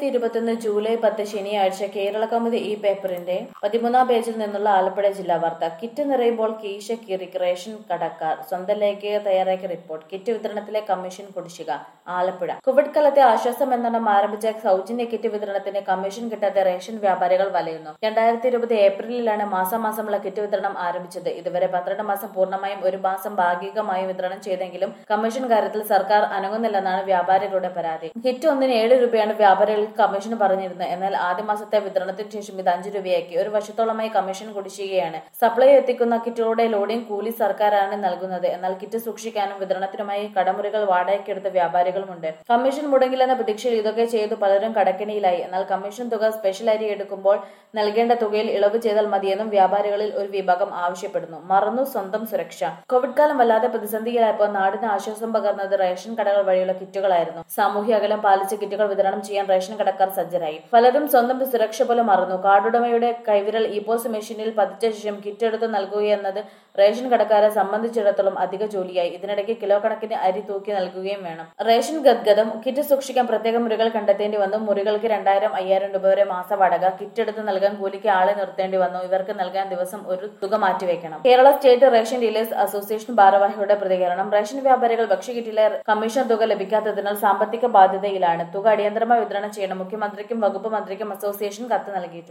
രണ്ടായിരത്തി ഇരുപത്തൊന്ന് ജൂലൈ പത്ത് ശനിയാഴ്ച കേരള കൗമുദി ഈ പേപ്പറിന്റെ പതിമൂന്നാം പേജിൽ നിന്നുള്ള ആലപ്പുഴ ജില്ലാ വാർത്ത കിറ്റ് നിറയുമ്പോൾ കീശ കീറിക്ക് റേഷൻ കടക്കാർ സ്വന്തം ലേഖിക തയ്യാറാക്കിയ റിപ്പോർട്ട് കിറ്റ് വിതരണത്തിലെ കമ്മീഷൻ കുടിശ്ശിക ആലപ്പുഴ കോവിഡ് കാലത്തെ ആശ്വാസം എന്നെണ്ണം ആരംഭിച്ച സൗജന്യ കിറ്റ് വിതരണത്തിന് കമ്മീഷൻ കിട്ടാത്ത റേഷൻ വ്യാപാരികൾ വലയുന്നു രണ്ടായിരത്തി ഇരുപത് ഏപ്രിലിലാണ് മാസമാസമുള്ള കിറ്റ് വിതരണം ആരംഭിച്ചത് ഇതുവരെ പന്ത്രണ്ട് മാസം പൂർണ്ണമായും ഒരു മാസം ഭാഗികമായും വിതരണം ചെയ്തെങ്കിലും കമ്മീഷൻ കാര്യത്തിൽ സർക്കാർ അനങ്ങുന്നില്ലെന്നാണ് വ്യാപാരികളുടെ പരാതി കിറ്റ് ഒന്നിന് ഏഴ് രൂപയാണ് വ്യാപാരികൾക്ക് കമ്മീഷൻ പറഞ്ഞിരുന്നത് എന്നാൽ ആദ്യ മാസത്തെ വിതരണത്തിന് ശേഷം ഇത് അഞ്ച് രൂപയാക്കി ഒരു വർഷത്തോളമായി കമ്മീഷൻ കുടിശ്ശികയാണ് സപ്ലൈ എത്തിക്കുന്ന കിറ്റുകളുടെ ലോഡിംഗ് കൂലി സർക്കാരാണ് നൽകുന്നത് എന്നാൽ കിറ്റ് സൂക്ഷിക്കാനും വിതരണത്തിനുമായി കടമുറികൾ വാടകയ്ക്കെടുത്ത വ്യാപാരികളുമുണ്ട് കമ്മീഷൻ മുടങ്ങില്ലെന്ന പ്രതീക്ഷയിൽ ഇതൊക്കെ ചെയ്തു പലരും കടക്കിണിയിലായി എന്നാൽ കമ്മീഷൻ തുക സ്പെഷ്യൽ അരി എടുക്കുമ്പോൾ നൽകേണ്ട തുകയിൽ ഇളവ് ചെയ്താൽ മതിയെന്നും വ്യാപാരികളിൽ ഒരു വിഭാഗം ആവശ്യപ്പെടുന്നു മറന്നു സ്വന്തം സുരക്ഷ കോവിഡ് കാലം വല്ലാതെ പ്രതിസന്ധിയിലായപ്പോൾ നാടിന് ആശ്വാസം പകർന്നത് റേഷൻ കടകൾ വഴിയുള്ള കിറ്റുകളായിരുന്നു സാമൂഹ്യ അകലം പാലിച്ച് കിറ്റുകൾ വിതരണം ചെയ്യാൻ റേഷൻ കടക്കാർ സജ്ജരായി പലരും സ്വന്തം സുരക്ഷ പോലും മറന്നു കാർഡുടമയുടെ കൈവിരൽ ഇപോസ് മെഷീനിൽ പതിച്ച ശേഷം കിറ്റ് എടുത്ത് നൽകുകയെന്നത് റേഷൻ കടക്കാരെ സംബന്ധിച്ചിടത്തോളം അധിക ജോലിയായി ഇതിനിടയ്ക്ക് കിലോ കണക്കിന് അരി തൂക്കി നൽകുകയും വേണം റേഷൻ ഗദ്ഗതം കിറ്റ് സൂക്ഷിക്കാൻ പ്രത്യേക മുറികൾ കണ്ടെത്തേണ്ടി വന്നു മുറികൾക്ക് രണ്ടായിരം അയ്യായിരം രൂപ വരെ മാസ വാടക കിറ്റ് എടുത്ത് നൽകാൻ കൂലിക്ക് ആളെ നിർത്തേണ്ടി വന്നു ഇവർക്ക് നൽകാൻ ദിവസം ഒരു തുക മാറ്റിവെക്കണം Kerala state ration dealers association ഭാരവാഹിയുടെ പ്രതികരണം റേഷൻ വ്യാപാരികൾ ഭക്ഷ്യകിറ്റിലെ കമ്മീഷൻ തുക ലഭിക്കാത്തതിനാൽ സാമ്പത്തിക ബാധ്യതയിലാണ് തുക അടിയന്തരമായി വിതരണം ചെയ്യണം മുഖ്യമന്ത്രിക്കും വകുപ്പ് മന്ത്രിക്കും അസോസിയേഷൻ കത്ത് നൽകിയിട്ടുണ്ട്